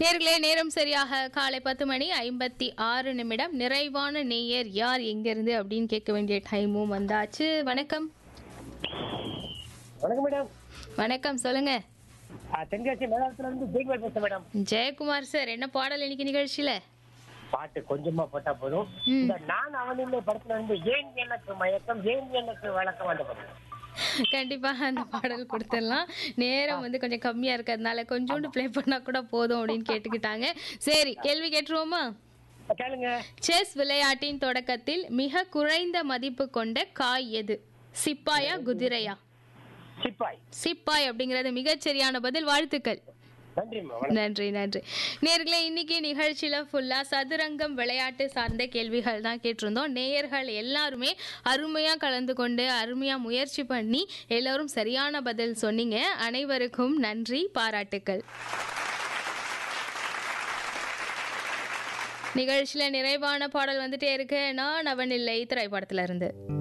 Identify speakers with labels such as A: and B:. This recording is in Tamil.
A: நேர்களே நேரம் சரியாக காலை பத்து மணி ஐம்பத்தி ஆறு நிமிடம் நிறைவான நேயர் யார் எங்கிருந்து அப்படின்னு கேட்க வேண்டிய டைமும் வந்தாச்சு வணக்கம்
B: வணக்கம் மேடம்
A: வணக்கம் சொல்லுங்க
B: ஆ, தென்காசி மேலாளத்துல இருந்து ஜெய்குமார் பேசுறேன் மேடம்
A: ஜெயக்குமார் சார் என்ன பாடல் இன்னைக்கு நிகழ்ச்சியில
B: பாட்டு கொஞ்சமா போட்டா போதும்
A: ம்.
B: இந்த நான் அவனிலே படத்துல வந்து ஏன் எனக்கு மயக்கம் ஏன் எனக்கு வழக்கம் அந்த படம்
A: கண்டிப்பா அந்த பாடல் கொடுத்துடலாம் நேரம் வந்து கொஞ்சம் கம்மியா இருக்கிறதுனால கொஞ்சோண்டு ப்ளே பண்ணா கூட போதும் அப்படின்னு கேட்டுக்கிட்டாங்க சரி கேள்வி கேட்டுருவோமா
B: கேளுங்க
A: செஸ் விளையாட்டின் தொடக்கத்தில் மிக குறைந்த மதிப்பு கொண்ட காய் எது சிப்பாயா குதிரையா
B: சிப்பாய்
A: சிப்பாய் அப்படிங்கிறது மிகச்சரியான பதில் வாழ்த்துக்கள்
B: நன்றி மேம்
A: நன்றி நன்றி நேர்களே இன்னைக்கு நிகழ்ச்சியில ஃபுல்லா சதுரங்கம் விளையாட்டு சார்ந்த கேள்விகள் தான் கேட்டிருந்தோம் நேயர்கள் எல்லாருமே அருமையா கலந்து கொண்டு அருமையா முயற்சி பண்ணி எல்லாரும் சரியான பதில் சொன்னீங்க அனைவருக்கும் நன்றி பாராட்டுக்கள் நிகழ்ச்சியில நிறைவான பாடல் வந்துட்டே இருக்கு நான் அவன் இல்லை திரைப்படத்துல இருந்து